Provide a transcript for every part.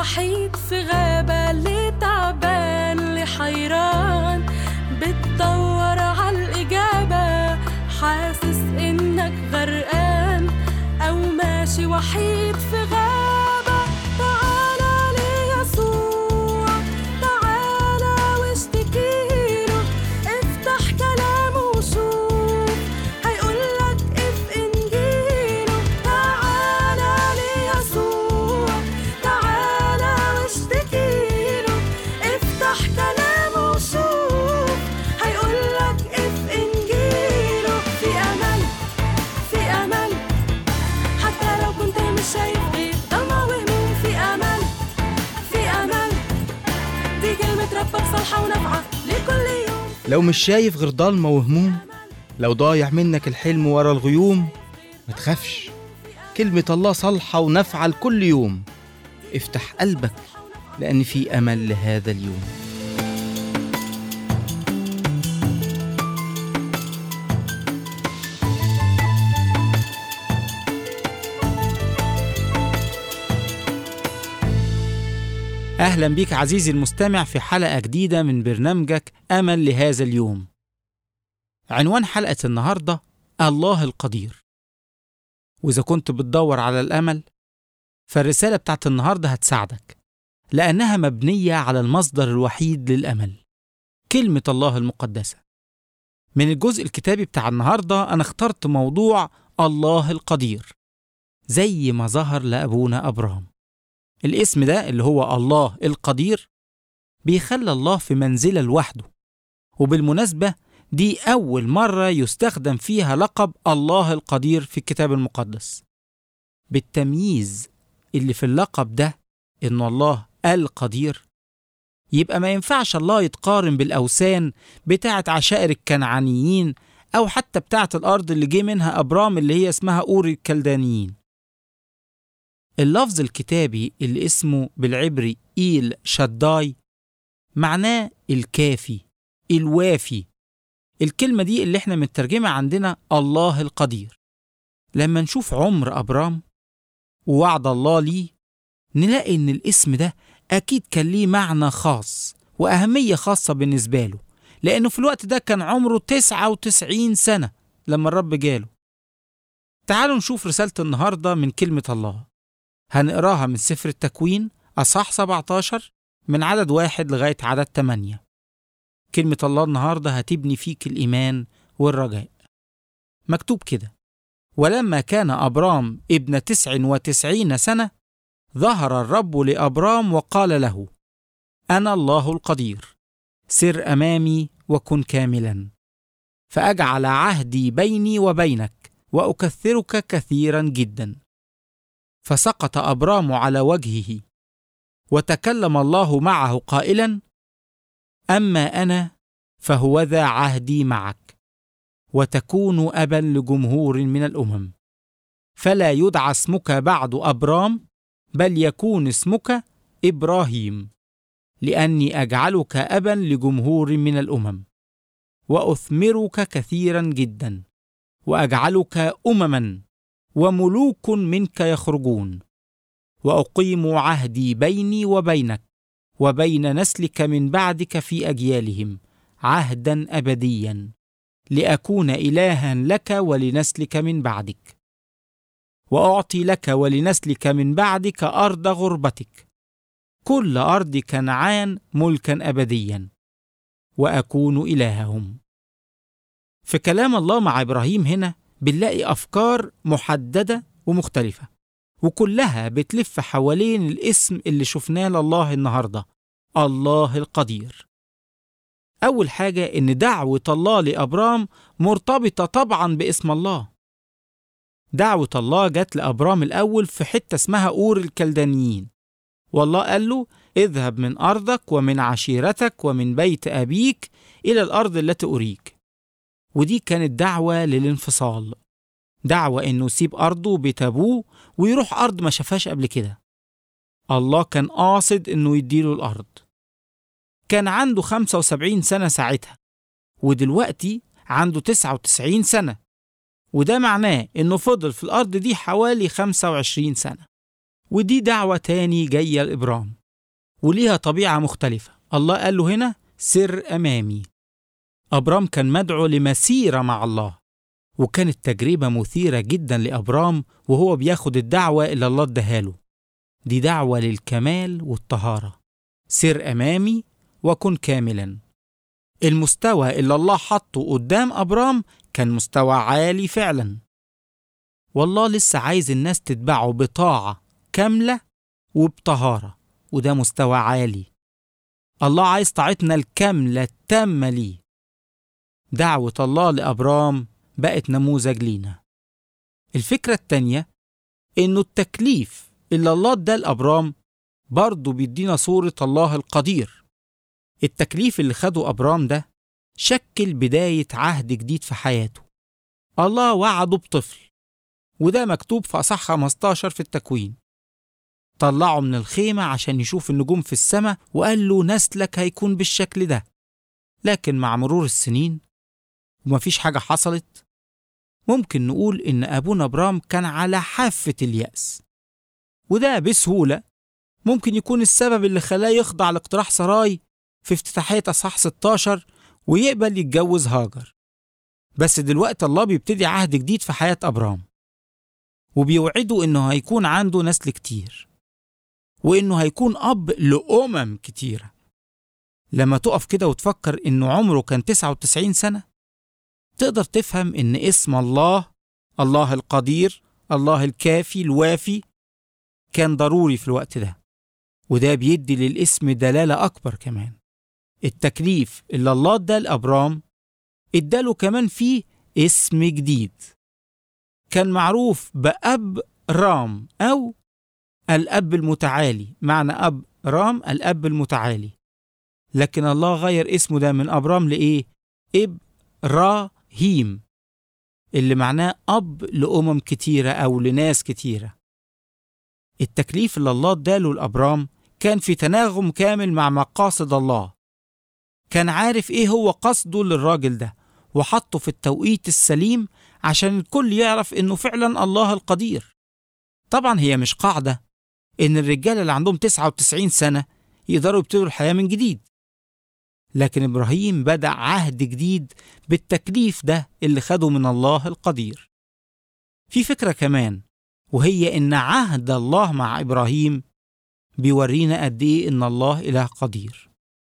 وحيد في غابة اللي تعبان اللي حيران بتدور عالإجابة حاسس إنك غرقان أو ماشي وحيد في غابة تعالى ليسوع تعالى واشتكيله افتح كلامه وشوف هيقولك اف انجيله تعالى ليسوع تعالى واشتكيله افتح كلامه وشوف هيقولك اف انجيله في امل في امل حتى لو كنت مش شايف غير ضلمة وهموم في امل في امل دي كلمة ربك صالحة ونافعة لكل يوم لو مش شايف غير ضلمة وهموم لو ضايع منك الحلم ورا الغيوم ما تخافش كلمة الله صالحة ونافعة لكل يوم افتح قلبك لأن في أمل لهذا اليوم أهلا بيك عزيزي المستمع في حلقة جديدة من برنامجك أمل لهذا اليوم عنوان حلقة النهاردة الله القدير وإذا كنت بتدور على الأمل فالرسالة بتاعت النهاردة هتساعدك لأنها مبنية على المصدر الوحيد للأمل كلمة الله المقدسة من الجزء الكتابي بتاع النهاردة أنا اخترت موضوع الله القدير زي ما ظهر لأبونا أبرام الاسم ده اللي هو الله القدير بيخلى الله في منزلة لوحده وبالمناسبة دي أول مرة يستخدم فيها لقب الله القدير في الكتاب المقدس بالتمييز اللي في اللقب ده إن الله القدير يبقى ما ينفعش الله يتقارن بالأوثان بتاعة عشائر الكنعانيين أو حتى بتاعة الأرض اللي جه منها أبرام اللي هي اسمها أور الكلدانيين اللفظ الكتابي اللي اسمه بالعبري إيل شداي معناه الكافي الوافي الكلمة دي اللي احنا مترجمة عندنا الله القدير لما نشوف عمر أبرام ووعد الله ليه نلاقي إن الاسم ده أكيد كان ليه معنى خاص وأهمية خاصة بالنسبة له لأنه في الوقت ده كان عمره 99 سنة لما الرب جاله تعالوا نشوف رسالة النهاردة من كلمة الله هنقراها من سفر التكوين أصح 17 من عدد واحد لغاية عدد 8 كلمة الله النهاردة هتبني فيك الإيمان والرجاء مكتوب كده ولما كان أبرام ابن تسع وتسعين سنة ظهر الرب لأبرام وقال له أنا الله القدير سر أمامي وكن كاملا فأجعل عهدي بيني وبينك وأكثرك كثيرا جدا فسقط أبرام على وجهه وتكلم الله معه قائلا أما أنا فهوذا عهدي معك وتكون أبا لجمهور من الأمم فلا يدعى اسمك بعد أبرام بل يكون اسمك إبراهيم لأني أجعلك أبا لجمهور من الأمم وأثمرك كثيرا جدا وأجعلك أمما وملوك منك يخرجون وأقيم عهدي بيني وبينك وبين نسلك من بعدك في أجيالهم عهدا أبديا لأكون إلها لك ولنسلك من بعدك وأعطي لك ولنسلك من بعدك أرض غربتك كل أرض كنعان ملكا أبديا وأكون إلههم في كلام الله مع إبراهيم هنا بنلاقي أفكار محددة ومختلفة وكلها بتلف حوالين الاسم اللي شفناه لله النهارده الله القدير أول حاجة إن دعوة الله لأبرام مرتبطة طبعا باسم الله دعوة الله جت لأبرام الأول في حتة اسمها أور الكلدانيين والله قال له اذهب من أرضك ومن عشيرتك ومن بيت أبيك إلى الأرض التي أريك ودي كانت دعوة للانفصال دعوة إنه يسيب أرضه وبيت أبوه ويروح أرض ما شافهاش قبل كده الله كان قاصد إنه يديله الأرض كان عنده 75 سنة ساعتها ودلوقتي عنده 99 سنة وده معناه إنه فضل في الأرض دي حوالي 25 سنة ودي دعوة تاني جاية لإبرام وليها طبيعة مختلفة الله قال له هنا سر أمامي أبرام كان مدعو لمسيرة مع الله وكانت تجربة مثيرة جدا لأبرام وهو بياخد الدعوة اللي الله اداها له دي دعوة للكمال والطهارة سر أمامي وكن كاملا المستوى اللي الله حطه قدام أبرام كان مستوى عالي فعلا والله لسه عايز الناس تتبعه بطاعة كاملة وبطهارة وده مستوى عالي الله عايز طاعتنا الكاملة التامة ليه دعوة الله لأبرام بقت نموذج لينا الفكرة التانية إنه التكليف اللي الله اداه لأبرام برضه بيدينا صورة الله القدير التكليف اللي خده أبرام ده شكل بداية عهد جديد في حياته الله وعده بطفل وده مكتوب في أصح 15 في التكوين طلعه من الخيمة عشان يشوف النجوم في السماء وقال له نسلك هيكون بالشكل ده لكن مع مرور السنين ومفيش حاجة حصلت ممكن نقول إن أبونا أبرام كان على حافة اليأس وده بسهولة ممكن يكون السبب اللي خلاه يخضع لاقتراح سراي في افتتاحية أصحاح 16 ويقبل يتجوز هاجر بس دلوقتي الله بيبتدي عهد جديد في حياة أبرام وبيوعده إنه هيكون عنده نسل كتير وإنه هيكون أب لأمم كتيرة لما تقف كده وتفكر إنه عمره كان 99 سنة تقدر تفهم إن اسم الله الله القدير الله الكافي الوافي كان ضروري في الوقت ده وده بيدي للاسم دلالة أكبر كمان التكليف اللي الله اداه لأبرام اداله كمان فيه اسم جديد كان معروف بأب رام أو الأب المتعالي معنى أب رام الأب المتعالي لكن الله غير اسمه ده من أبرام لإيه؟ إبراهيم اللي معناه أب لأمم كتيرة أو لناس كتيرة التكليف اللي الله اداله لأبرام كان في تناغم كامل مع مقاصد الله كان عارف إيه هو قصده للراجل ده وحطه في التوقيت السليم عشان الكل يعرف إنه فعلا الله القدير طبعا هي مش قاعدة إن الرجال اللي عندهم 99 سنة يقدروا يبتدوا الحياة من جديد لكن إبراهيم بدأ عهد جديد بالتكليف ده اللي خده من الله القدير في فكرة كمان وهي إن عهد الله مع إبراهيم بيورينا قد إيه إن الله إله قدير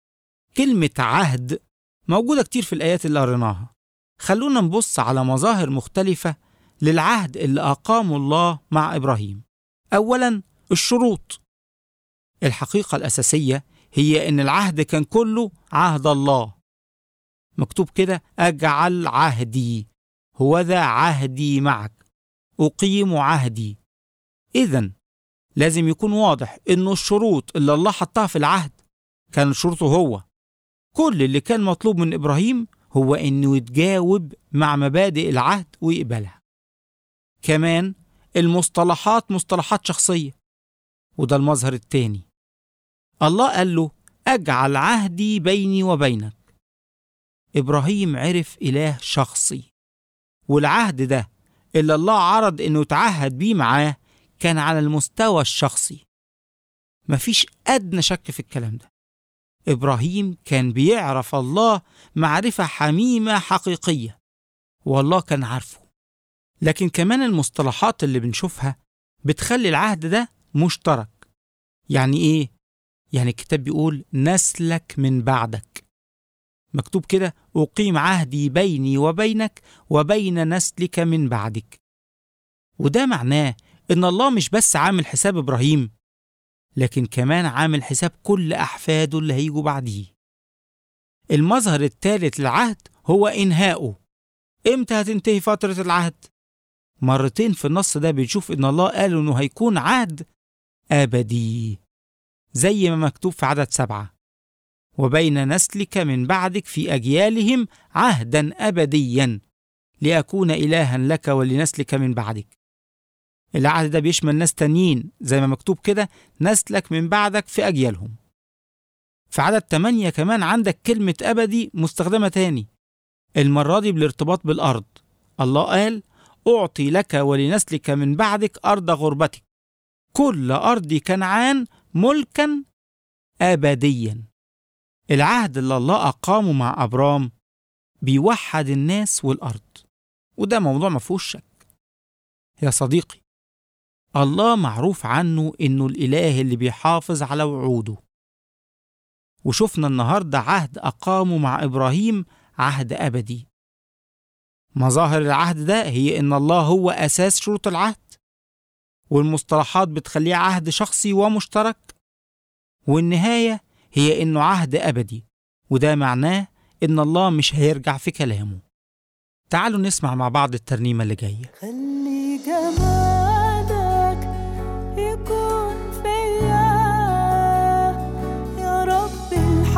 كلمة عهد موجودة كتير في الآيات اللي قريناها خلونا نبص على مظاهر مختلفة للعهد اللي أقامه الله مع إبراهيم أولا الشروط الحقيقة الأساسية هي إن العهد كان كله عهد الله مكتوب كده أجعل عهدي هو ذا عهدي معك أقيم عهدي إذا لازم يكون واضح إنه الشروط اللي الله حطها في العهد كان شروطه هو كل اللي كان مطلوب من إبراهيم هو إنه يتجاوب مع مبادئ العهد ويقبلها كمان المصطلحات مصطلحات شخصية وده المظهر التاني الله قال له أجعل عهدي بيني وبينك إبراهيم عرف إله شخصي والعهد ده اللي الله عرض إنه يتعهد بيه معاه كان على المستوى الشخصي مفيش أدنى شك في الكلام ده إبراهيم كان بيعرف الله معرفة حميمة حقيقية والله كان عارفه لكن كمان المصطلحات اللي بنشوفها بتخلي العهد ده مشترك يعني إيه؟ يعني الكتاب بيقول نسلك من بعدك مكتوب كده أقيم عهدي بيني وبينك وبين نسلك من بعدك وده معناه إن الله مش بس عامل حساب إبراهيم لكن كمان عامل حساب كل أحفاده اللي هيجوا بعديه المظهر الثالث للعهد هو إنهاؤه إمتى هتنتهي فترة العهد؟ مرتين في النص ده بنشوف إن الله قال إنه هيكون عهد أبدي زي ما مكتوب في عدد سبعة وبين نسلك من بعدك في أجيالهم عهدا أبديا لأكون إلها لك ولنسلك من بعدك العهد ده بيشمل ناس تانيين زي ما مكتوب كده نسلك من بعدك في أجيالهم في عدد 8 كمان عندك كلمة أبدي مستخدمة تاني المرة دي بالارتباط بالأرض الله قال أعطي لك ولنسلك من بعدك أرض غربتك كل أرض كنعان ملكا أبديا العهد اللي الله أقامه مع أبرام بيوحد الناس والأرض وده موضوع ما فيهوش شك يا صديقي الله معروف عنه إنه الإله اللي بيحافظ على وعوده وشفنا النهاردة عهد أقامه مع إبراهيم عهد أبدي مظاهر العهد ده هي إن الله هو أساس شروط العهد والمصطلحات بتخليه عهد شخصي ومشترك والنهاية هي إنه عهد أبدي وده معناه إن الله مش هيرجع في كلامه تعالوا نسمع مع بعض الترنيمة اللي جاية خلي جمالك يكون فيا يا رب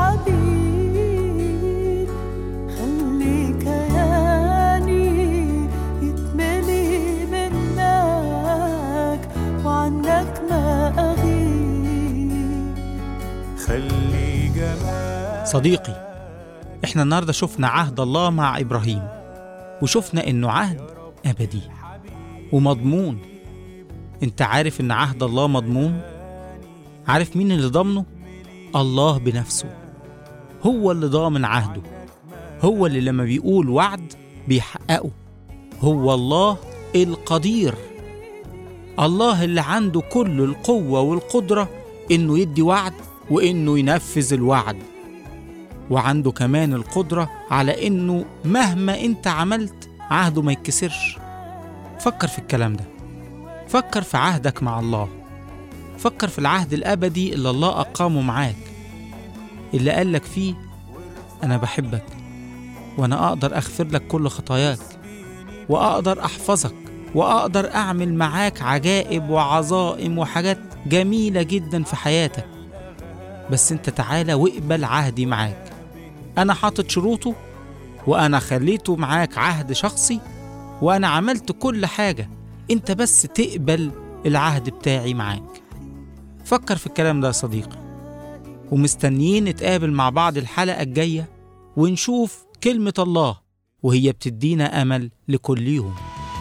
الحبيب خلي كياني يتملي منك وعنك ما أغيب خلي جمال صديقي احنا النهاردة شفنا عهد الله مع إبراهيم وشفنا إنه عهد أبدي ومضمون انت عارف إن عهد الله مضمون عارف مين اللي ضامنه الله بنفسه هو اللي ضامن عهده هو اللي لما بيقول وعد بيحققه هو الله القدير الله اللي عنده كل القوة والقدرة إنه يدي وعد وإنه ينفذ الوعد وعنده كمان القدرة على إنه مهما أنت عملت عهده ما يتكسرش فكر في الكلام ده فكر في عهدك مع الله فكر في العهد الأبدي اللي الله أقامه معاك اللي قالك فيه أنا بحبك وأنا أقدر أغفر لك كل خطاياك وأقدر أحفظك وأقدر أعمل معاك عجائب وعظائم وحاجات جميلة جدا في حياتك بس أنت تعالى واقبل عهدي معاك أنا حاطط شروطه وأنا خليته معاك عهد شخصي وأنا عملت كل حاجة أنت بس تقبل العهد بتاعي معاك فكر في الكلام ده يا صديقي ومستنيين نتقابل مع بعض الحلقة الجاية ونشوف كلمة الله وهي بتدينا أمل لكل يوم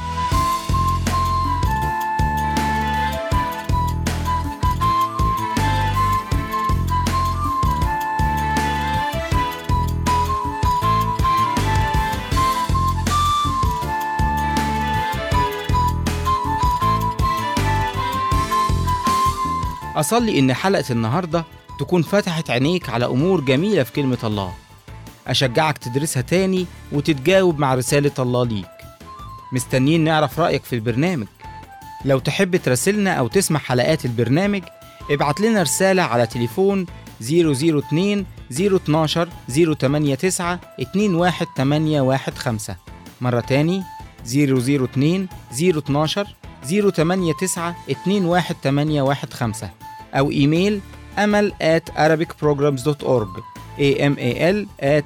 أصلي إن حلقة النهاردة تكون فتحت عينيك على أمور جميلة في كلمة الله أشجعك تدرسها تاني وتتجاوب مع رسالة الله ليك مستنيين نعرف رأيك في البرنامج لو تحب تراسلنا أو تسمع حلقات البرنامج ابعت لنا رسالة على تليفون 002 012 089 21815 مرة تاني 002 012 089 21815 أو إيميل أمل at arabicprograms.org amal at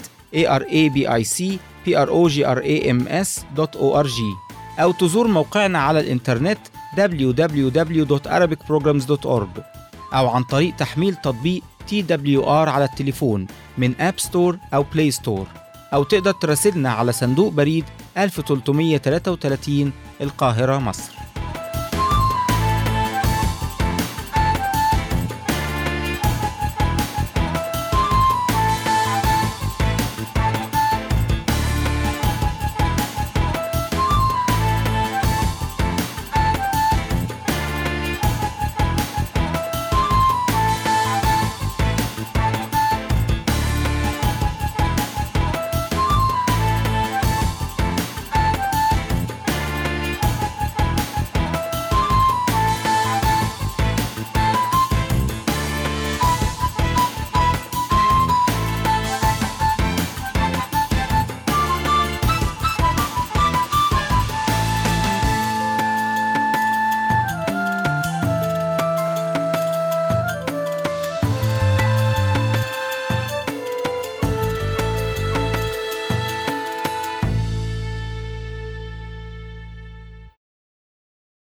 arabicprograms.org أو تزور موقعنا على الإنترنت www.arabicprograms.org أو عن طريق تحميل تطبيق TWR على التليفون من أب ستور أو بلاي ستور أو تقدر تراسلنا على صندوق بريد 1333 القاهرة مصر